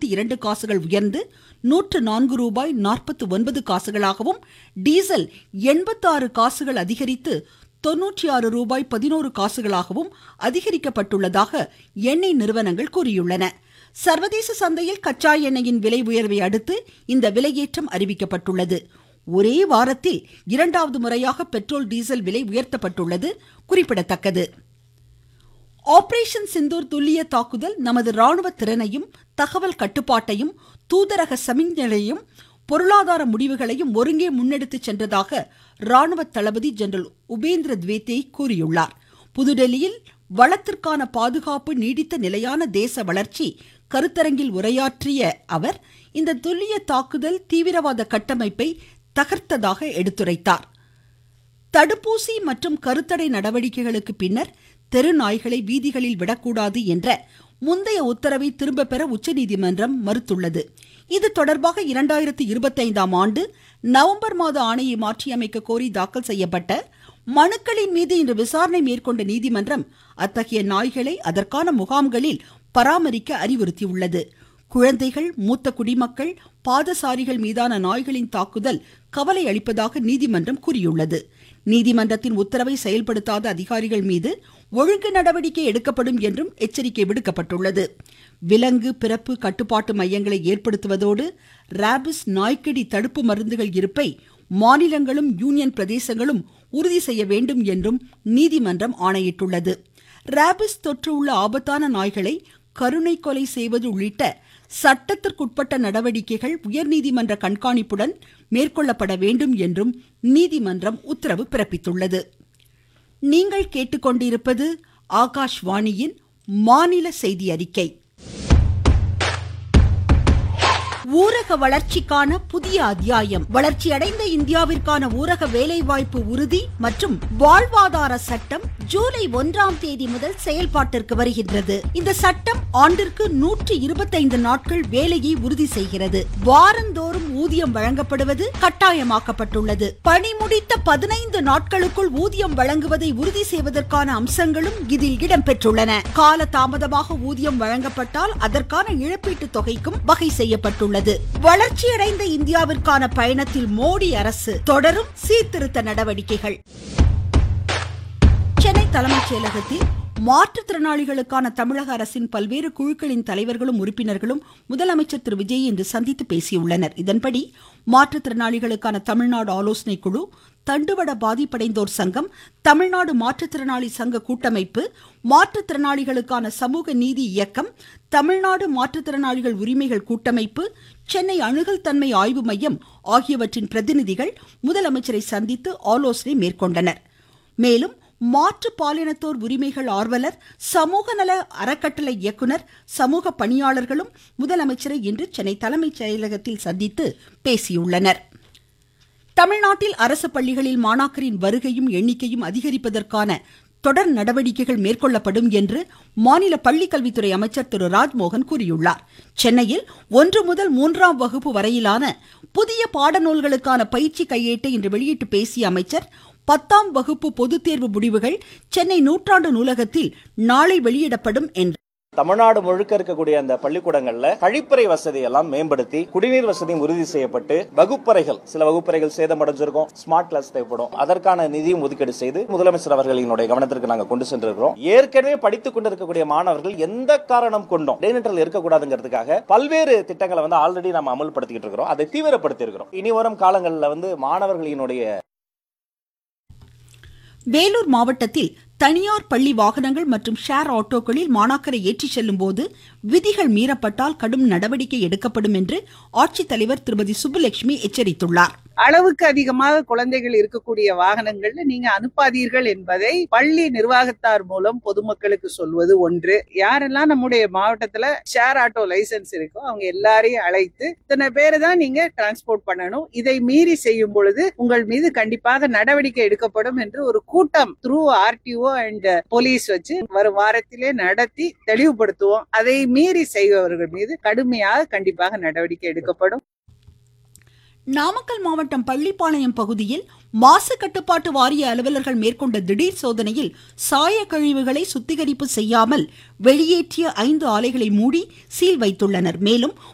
இரண்டு காசுகள் உயர்ந்து நூற்று நான்கு ரூபாய் நாற்பத்து ஒன்பது காசுகளாகவும் டீசல் எண்பத்தாறு காசுகள் அதிகரித்து தொன்னூற்றி ஆறு ரூபாய் பதினோரு காசுகளாகவும் அதிகரிக்கப்பட்டுள்ளதாக எண்ணெய் நிறுவனங்கள் கூறியுள்ளன சர்வதேச சந்தையில் கச்சா எண்ணெயின் விலை உயர்வை அடுத்து இந்த விலையேற்றம் அறிவிக்கப்பட்டுள்ளது ஒரே வாரத்தில் இரண்டாவது முறையாக பெட்ரோல் டீசல் விலை உயர்த்தப்பட்டுள்ளது குறிப்பிடத்தக்கது ஆபரேஷன் சிந்தூர் துல்லிய தாக்குதல் நமது ராணுவ திறனையும் தகவல் கட்டுப்பாட்டையும் தூதரக சமிஞ்சையையும் பொருளாதார முடிவுகளையும் ஒருங்கே முன்னெடுத்துச் சென்றதாக ராணுவ தளபதி ஜெனரல் உபேந்திரத்வேத்தே கூறியுள்ளார் புதுடெல்லியில் வளத்திற்கான பாதுகாப்பு நீடித்த நிலையான தேச வளர்ச்சி கருத்தரங்கில் உரையாற்றிய அவர் இந்த துல்லிய தாக்குதல் தீவிரவாத கட்டமைப்பை தகர்த்ததாக எடுத்துரைத்தார் தடுப்பூசி மற்றும் கருத்தடை நடவடிக்கைகளுக்கு பின்னர் தெரு நாய்களை வீதிகளில் விடக்கூடாது என்ற முந்தைய உத்தரவை திரும்ப பெற உச்சநீதிமன்றம் மறுத்துள்ளது இது தொடர்பாக இரண்டாயிரத்தி இருபத்தி ஐந்தாம் ஆண்டு நவம்பர் மாத ஆணையை மாற்றியமைக்க கோரி தாக்கல் செய்யப்பட்ட மனுக்களின் மீது இன்று விசாரணை மேற்கொண்ட நீதிமன்றம் அத்தகைய நாய்களை அதற்கான முகாம்களில் பராமரிக்க அறிவுறுத்தியுள்ளது குழந்தைகள் மூத்த குடிமக்கள் பாதசாரிகள் மீதான நாய்களின் தாக்குதல் கவலை அளிப்பதாக நீதிமன்றம் கூறியுள்ளது நீதிமன்றத்தின் உத்தரவை செயல்படுத்தாத அதிகாரிகள் மீது ஒழுங்கு நடவடிக்கை எடுக்கப்படும் என்றும் எச்சரிக்கை விடுக்கப்பட்டுள்ளது விலங்கு பிறப்பு கட்டுப்பாட்டு மையங்களை ஏற்படுத்துவதோடு ராபிஸ் நாய்க்கடி தடுப்பு மருந்துகள் இருப்பை மாநிலங்களும் யூனியன் பிரதேசங்களும் உறுதி செய்ய வேண்டும் என்றும் நீதிமன்றம் ஆணையிட்டுள்ளது ராபிஸ் தொற்று உள்ள ஆபத்தான நாய்களை கருணை கொலை செய்வது உள்ளிட்ட சட்டத்திற்குட்பட்ட நடவடிக்கைகள் உயர்நீதிமன்ற கண்காணிப்புடன் மேற்கொள்ளப்பட வேண்டும் என்றும் நீதிமன்றம் உத்தரவு பிறப்பித்துள்ளது நீங்கள் கேட்டுக்கொண்டிருப்பது ஆகாஷ்வாணியின் மாநில செய்தி அறிக்கை ஊரக வளர்ச்சிக்கான புதிய அத்தியாயம் வளர்ச்சியடைந்த இந்தியாவிற்கான ஊரக வேலைவாய்ப்பு உறுதி மற்றும் வாழ்வாதார சட்டம் ஜூலை ஒன்றாம் தேதி முதல் செயல்பாட்டிற்கு வருகின்றது இந்த சட்டம் ஆண்டிற்கு நூற்றி இருபத்தைந்து நாட்கள் வேலையை உறுதி செய்கிறது வாரந்தோறும் ஊதியம் வழங்கப்படுவது கட்டாயமாக்கப்பட்டுள்ளது பணி முடித்த பதினைந்து நாட்களுக்குள் ஊதியம் வழங்குவதை உறுதி செய்வதற்கான அம்சங்களும் இதில் இடம்பெற்றுள்ளன கால தாமதமாக ஊதியம் வழங்கப்பட்டால் அதற்கான இழப்பீட்டு தொகைக்கும் வகை செய்யப்பட்டுள்ளது வளர்ச்சியடைந்த இந்தியாவிற்கான பயணத்தில் மோடி அரசு தொடரும் சீர்திருத்த நடவடிக்கைகள் சென்னை தலைமைச் செயலகத்தில் மாற்றுத்திறனாளிகளுக்கான தமிழக அரசின் பல்வேறு குழுக்களின் தலைவர்களும் உறுப்பினர்களும் முதலமைச்சர் திரு விஜய் இன்று சந்தித்து பேசியுள்ளனர் இதன்படி மாற்றுத்திறனாளிகளுக்கான தமிழ்நாடு ஆலோசனை குழு தண்டுவட பாதிப்படைந்தோர் சங்கம் தமிழ்நாடு மாற்றுத்திறனாளி சங்க கூட்டமைப்பு மாற்றுத்திறனாளிகளுக்கான சமூக நீதி இயக்கம் தமிழ்நாடு மாற்றுத்திறனாளிகள் உரிமைகள் கூட்டமைப்பு சென்னை அணுகல் தன்மை ஆய்வு மையம் ஆகியவற்றின் பிரதிநிதிகள் முதலமைச்சரை சந்தித்து ஆலோசனை மேற்கொண்டனர் மேலும் மாற்று பாலினத்தோர் உரிமைகள் ஆர்வலர் சமூக நல அறக்கட்டளை இயக்குனர் சமூக பணியாளர்களும் முதலமைச்சரை இன்று சென்னை தலைமைச் செயலகத்தில் சந்தித்து பேசியுள்ளனர் தமிழ்நாட்டில் அரசு பள்ளிகளில் மாணாக்கரின் வருகையும் எண்ணிக்கையும் அதிகரிப்பதற்கான தொடர் நடவடிக்கைகள் மேற்கொள்ளப்படும் என்று மாநில பள்ளிக்கல்வித்துறை அமைச்சர் திரு ராஜ்மோகன் கூறியுள்ளார் சென்னையில் ஒன்று முதல் மூன்றாம் வகுப்பு வரையிலான புதிய பாடநூல்களுக்கான பயிற்சி கையேட்டை இன்று வெளியிட்டு பேசிய அமைச்சர் பத்தாம் வகுப்பு பொதுத் தேர்வு முடிவுகள் சென்னை நூற்றாண்டு நூலகத்தில் நாளை வெளியிடப்படும் என்றார் தமிழ்நாடு முழுக்க இருக்கக்கூடிய அந்த பள்ளிக்கூடங்கள்ல கழிப்பறை வசதி எல்லாம் மேம்படுத்தி குடிநீர் வசதியும் உறுதி செய்யப்பட்டு வகுப்பறைகள் சில வகுப்பறைகள் சேதமடைஞ்சிருக்கும் ஸ்மார்ட் கிளாஸ் தேவைப்படும் அதற்கான நிதியும் ஒதுக்கீடு செய்து முதலமைச்சர் அவர்களினுடைய கவனத்திற்கு நாங்கள் கொண்டு சென்றிருக்கிறோம் ஏற்கனவே படித்துக் கொண்டிருக்கக்கூடிய மாணவர்கள் எந்த காரணம் கொண்டும் இடைநிற்றல் இருக்கக்கூடாதுங்கிறதுக்காக பல்வேறு திட்டங்களை வந்து ஆல்ரெடி நம்ம அமல்படுத்திக்கிட்டு இருக்கிறோம் அதை தீவிரப்படுத்தி இருக்கிறோம் இனி வரும் காலங்களில் வந்து மாணவர்களினுடைய வேலூர் மாவட்டத்தில் தனியார் பள்ளி வாகனங்கள் மற்றும் ஷேர் ஆட்டோக்களில் மாணாக்கரை ஏற்றிச் செல்லும் போது விதிகள் மீறப்பட்டால் கடும் நடவடிக்கை எடுக்கப்படும் என்று ஆட்சித்தலைவர் திருமதி சுப்புலட்சுமி எச்சரித்துள்ளார் அளவுக்கு அதிகமாக குழந்தைகள் இருக்கக்கூடிய வாகனங்கள்ல நீங்க அனுப்பாதீர்கள் என்பதை பள்ளி நிர்வாகத்தார் மூலம் பொதுமக்களுக்கு சொல்வது ஒன்று யாரெல்லாம் நம்முடைய மாவட்டத்துல ஷேர் ஆட்டோ லைசன்ஸ் இருக்கோ அவங்க எல்லாரையும் அழைத்து இத்தனை பேரை தான் நீங்க டிரான்ஸ்போர்ட் பண்ணணும் இதை மீறி செய்யும் பொழுது உங்கள் மீது கண்டிப்பாக நடவடிக்கை எடுக்கப்படும் என்று ஒரு கூட்டம் த்ரூ ஆர்டிஓ அண்ட் போலீஸ் வச்சு வரும் வாரத்திலே நடத்தி தெளிவுபடுத்துவோம் அதை மீறி செய்பவர்கள் மீது கடுமையாக கண்டிப்பாக நடவடிக்கை எடுக்கப்படும் நாமக்கல் மாவட்டம் பள்ளிப்பாளையம் பகுதியில் மாசு கட்டுப்பாட்டு வாரிய அலுவலர்கள் மேற்கொண்ட திடீர் சோதனையில் சாய கழிவுகளை சுத்திகரிப்பு செய்யாமல் வெளியேற்றிய ஐந்து ஆலைகளை மூடி சீல் வைத்துள்ளனர் மேலும்